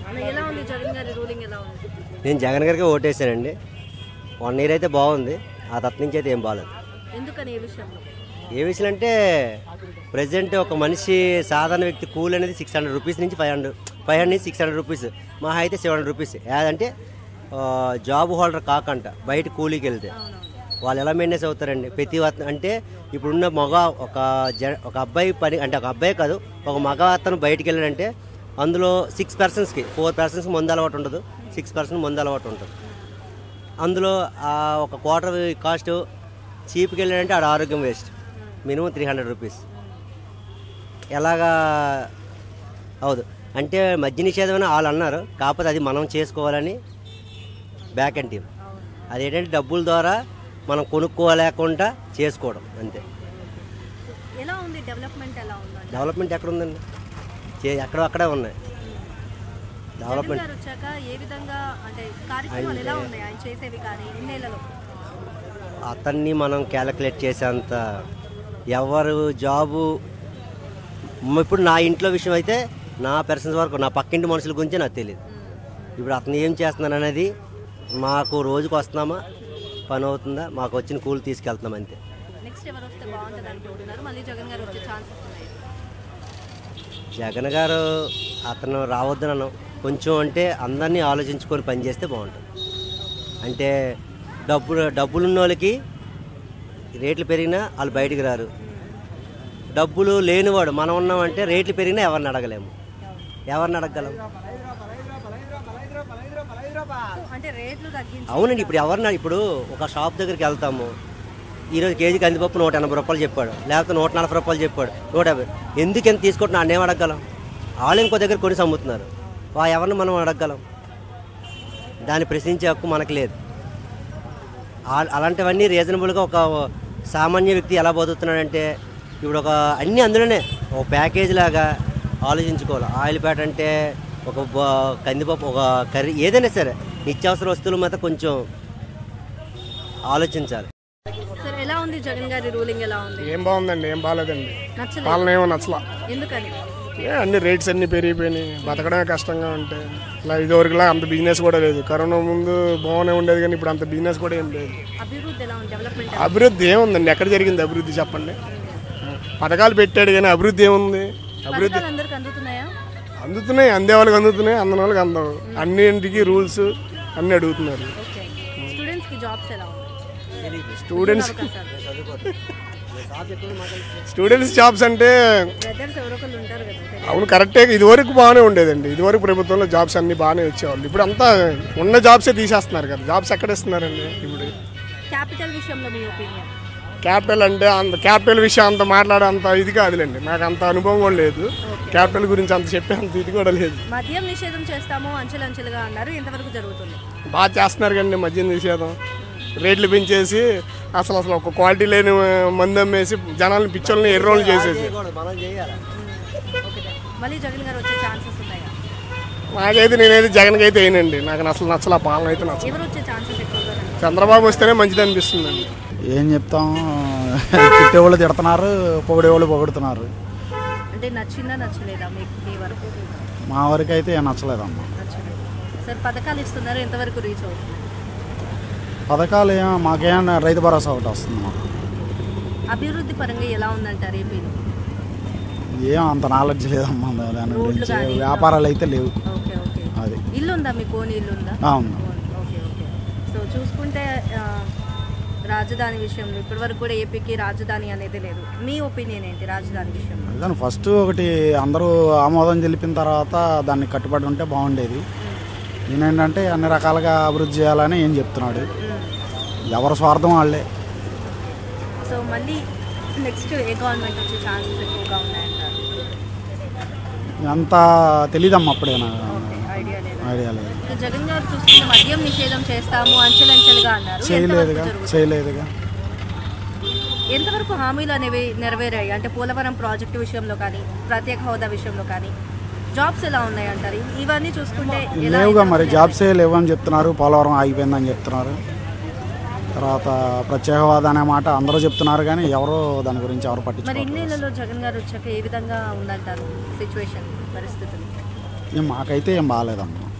అలా ఎలా ఉంది జగన్ గారి రూలింగ్ ఎలా ఉంది నేను జగన్ గారికి ఓటేసానండి వన్ ఇయర్ అయితే బాగుంది ఆ తత్వ నుంచి అయితే ఏం బాగాలేదు ఎందుకని ఏ విషయంలో ఏ విషయం అంటే ప్రజెంట్ ఒక మనిషి సాధారణ వ్యక్తి కూల్ అనేది సిక్స్ హండ్రెడ్ రూపీస్ నుంచి ఫైవ్ హండ్రెడ్ ఫైవ్ హండ్రెడ్ నుంచి సిక్స్ హండ్రెడ్ రూపీస్ మా అయితే సెవెన్ హండ్రెడ్ రూపీస్ ఏదంటే ఆ, జాబ్ హోల్డర్ కాకంట బయట కూలీకి వెళ్తే వాళ్ళు ఎలా మెయింటెన్స్ అవుతారండి ప్రతి వత- అంటే ఇప్పుడున్న మగ ఒక జ ఒక అబ్బాయి పని అంటే ఒక అబ్బాయి కాదు ఒక మగ అతను బయటికి వెళ్ళాడంటే అందులో సిక్స్ పర్సన్స్కి ఫోర్ పర్సన్స్కి మందు అలవాటు ఉండదు సిక్స్ పర్సెంట్ మందు అలవాటు ఉంటుంది అందులో ఆ ఒక క్వార్టర్ కాస్ట్ చీప్కి వెళ్ళాడంటే ఆడ ఆరోగ్యం waste minimum three hundred rupees ఎలాగా అవుదు అంటే మద్య నిషేధం అని వాళ్ళు అన్నారు కాకపోతే అది మనం చేసుకోవాలని బ్యాక్ అండ్ టీమ్ అదేంటంటే డబ్బుల ద్వారా మనం కొనుక్కోలేకుండా చేసుకోవడం అంతే ఎలా ఉంది డెవలప్మెంట్ ఎలా ఉందండి డెవలప్మెంట్ ఎక్కడ ఉందండి చే- ఎక్కడో అక్కడే ఉన్నాయి జగన్ డెవలప్మెంట్ గారు వచ్చాక ఏ విధంగా అంటే కార్యక్రమాలు ఎలా ఉన్నాయి ఆయన చేసేవి కానీ ఎన్నేళ్లలో అతన్ని మనం క్యాలిక్యులేట్ చేసేంత ఎవరు జాబు మ్ ఇప్పుడు నా ఇంట్లో విషయం అయితే నా పర్సన్స్ వరకు నా పక్కింటి మనుషుల గురించి నాకు తెలియదు ఇప్పుడు అతను ఏం చేస్తున్నాను అనేది మాకు రోజుకు వస్తున్నామా పని అవుతుందా మాకు వచ్చిన కూలి తీసుకెళ్తున్నాం అంతే నెక్స్ట్ ఎవరు వస్తే బాగుంటుంది అనుకుంటున్నారు మళ్ళీ జగన్ గారు వచ్చే ఛాన్సెస్ ఉన్నాయి జగన్ గారు అతను రావద్దనను కొంచెం అంటే అందరినీ ఆలోచించుకొని పనిచేస్తే బాగుంటుంది అంటే డబ్బులు డబ్బులున్న వాళ్ళకి రేట్లు పెరిగినా వాళ్ళు బయటికి రారు డబ్బులు లేనివాడు మనం ఉన్నామంటే రేట్లు పెరిగినా ఎవరిని అడగలేము ఎవరిని అడగగలం సో అంటే రేట్లు తగ్గించి అవునండి ఇప్పుడు ఎవరిని ఇప్పుడు ఒక షాప్ దగ్గరికి వెళ్తాము ఈరోజు కేజీ కందిపప్పు నూట ఎనభై రూపాయలు చెప్పాడు లేకపోతే నూట నలభై రూపాయలు చెప్పాడు నూట యాభై ఎందుకు ఎంత తీసుకుంటున్నా అన్నేం అడగగలం వాళ్ళు ఇంకో దగ్గర కొనిసి అమ్ముతున్నారు వా ఎవరిని మనం అడగగలం దాన్ని ప్రశ్నించే హక్కు మనకు లేదు ఆ- అలాంటివన్నీ రీజనబుల్గా ఒక సామాన్య వ్యక్తి ఎలా బతుకుతున్నాడంటే ఇప్పుడు ఒక అన్నీ అందులోనే ఒక ప్యాకేజ్ లాగా ఆలోచించుకోవాలి ఆయిల్ ప్యాట్ అంటే ఒక బ- కందిపప్పు ఒక కర్రీ ఏదైనా సరే నిత్యావసర వస్తువులు మాత్రం కొంచెం ఆలోచించాలి సార్ ఎలా ఉంది జగన్ గారి రూలింగ్ ఎలా ఉంది ఏం బాగుందండి ఏం బాగాలేదండి నచ్చలేదు పాలన ఏమో నచ్చలా ఎందుకని ఏ అన్ని రేట్స్ అన్ని పెరిగిపోయినాయి బతకడమే కష్టంగా ఉంటే ఇలా ఇదివరకులా అంత బిజినెస్ కూడా లేదు కరోనా ముందు బాగానే ఉండేది కానీ ఇప్పుడు అంత బిజినెస్ కూడా ఏం లేదు అభివృద్ధి ఎలా ఉంది డెవలప్మెంట్ అభివృద్ధి ఏముందండి ఎక్కడ జరిగింది అభివృద్ధి చెప్పండి పథకాలు పెట్టాడు కానీ అభివృద్ధి ఏముంది అభివృద్ధి పథకాలు అందరికి అందుతున్నాయా అందుతున్నాయి అందే వాళ్ళకి అందుతున్నాయి అందని వాళ్ళకి అందవు అన్నింటికి రూల్స్ అన్ని అడుగుతున్నారు ఓకే స్టూడెంట్స్ కి జాబ్స్ ఎలా ఉన్నాయి స్టూడెంట్స్ అవకాశాలు స్టూడెంట్స్ జాబ్స్ అంటే బ్రదర్స్ ఎవరో ఒకళ్ళు ఉంటారు కదా అవును కరెక్టే ఇదివరకు బాగానే ఉండేదండి ఇదివరకు ప్రభుత్వంలో జాబ్స్ అన్ని బాగానే వచ్చేవాళ్ళు ఇప్పుడు అంతా ఉన్న జాబ్సే తీసేస్తున్నారు కదా జాబ్స్ ఎక్కడ ఇస్తున్నారండి ఇప్పుడు క్యాపిటల్ విషయంలో మీ ఒపీనియన్ క్యాపిటల్ అంటే అంత క్యాపిటల్ విషయం అంత మాట్లాడే అంత ఇది కాదులేండి నాకు అంత అనుభవం కూడా లేదు క్యాపిటల్ గురించి అంత చెప్పే అంత ఇది కూడా లేదు మద్యం నిషేధం చేస్తాము అంచెలంచెలుగా అన్నారు ఎంతవరకు జరుగుతుంది బాగా చేస్తున్నారు కానీ మద్యం నిషేధం రేట్లు పెంచేసి అసలు అసలు ఒక క్వాలిటీ లేని మందు అమ్మేసి జనాలను పిచ్చోళ్ళని ఎర్రోళ్ళు చేసేసి మనం చేయాలి ఓకే మళ్ళీ జగన్ గారు వచ్చే ఛాన్సెస్ ఉన్నాయా నాకైతే నేనైతే జగన్కి అయితే వేయనండి నాకు అసలు నచ్చల పాలన అయితే నచ్చదు ఎవరు వచ్చే ఛాన్సెస్ ఎక్కువగా కనిపిస్తుంది? చంద్రబాబు వస్తేనే మంచిది అనిపిస్తుందండి ఏం చెప్తాం తిట్టేవాళ్ళు తిడుతున్నారు పొగిడేవాళ్ళు పొగుడుతున్నారు అంటే నచ్చిందా నచ్చలేదా మీకు మీ వరకు మా వరకు అయితే ఏం నచ్చలేదమ్మా నచ్చలేదు సార్ పథకాలు ఇస్తున్నారు ఎంతవరకు రీచ్ అవుతుంది పథకాలు ఏం మాకేం రైతు భరోసా ఒకటి వస్తుంది మాకు అభివృద్ధి పరంగా ఎలా ఉందంటారు ఏపీలో ఏం అంత నాలెడ్జ్ లేదమ్మా దాని రోడ్లు గురించి కానీ వ్యాపారాలు అయితే లేవు ఓకే ఓకే అది ఇల్లు ఉందా మీకు ఓన్ ఇల్లు ఉందా ఆ, ఉంది. ఓన్, ఓకే ఓకే సో చూసుకుంటే ఆ, రాజధాని విషయంలో ఇప్పటివరకు కూడా ఏపీకి రాజధాని అనేది లేదు మీ ఒపీనియన్ ఏంటి రాజధాని విషయంలో కానీ ఫస్ట్ ఒకటి అందరూ ఆమోదం తెలిపిన తర్వాత దాన్ని కట్టుబడి ఉంటే బాగుండేది ఈయనేంటంటే అన్ని రకాలుగా అభివృద్ధి చేయాలని ఏం చెప్తున్నాడు ఎవరి స్వార్థం వాళ్ళే సో మళ్ళీ నెక్స్ట్ ఏ గవర్నమెంట్ వచ్చే ఛాన్సెస్ ఎక్కువగా ఉన్నాయంటారు అంత తెలీదమ్మా అప్పుడే నాకు ఓకే ఐడియా లేదు ఐడియా లేదు ఇక జగన్ గారు చూసుకుంటే మద్యం నిషేధం చేస్తాము అంచెలంచెలుగా అన్నారు ఎంతవరకు చేయలేదుగా జరుగుతుంది? చేయలేదుగా ఎంతవరకు హామీలు అనేవి నెరవేరాయి అంటే పోలవరం ప్రాజెక్టు విషయంలో కానీ ప్రత్యేక హోదా విషయంలో కానీ జాబ్స్ ఎలా ఉన్నాయి అంటారు ఇవన్నీ చూసుకుంటే ఎలా లేవుగా అయితే మరి ఉన్నాయి? జాబ్సే లేవని చెప్తున్నారు పోలవరం ఆగిపోయిందని చెప్తున్నారు తర్వాత ప్రత్యేక హోదా అనే మాట అందరూ చెప్తున్నారు కానీ ఎవరో దాని గురించి ఎవరు మరి పట్టించుకోరు ఇన్నేళ్లలో జగన్ గారు వచ్చాక ఏ విధంగా ఉందంటారు సిచ్యువేషన్ పరిస్థితులు ఏం మాకైతే ఏం బాగాలేదమ్మా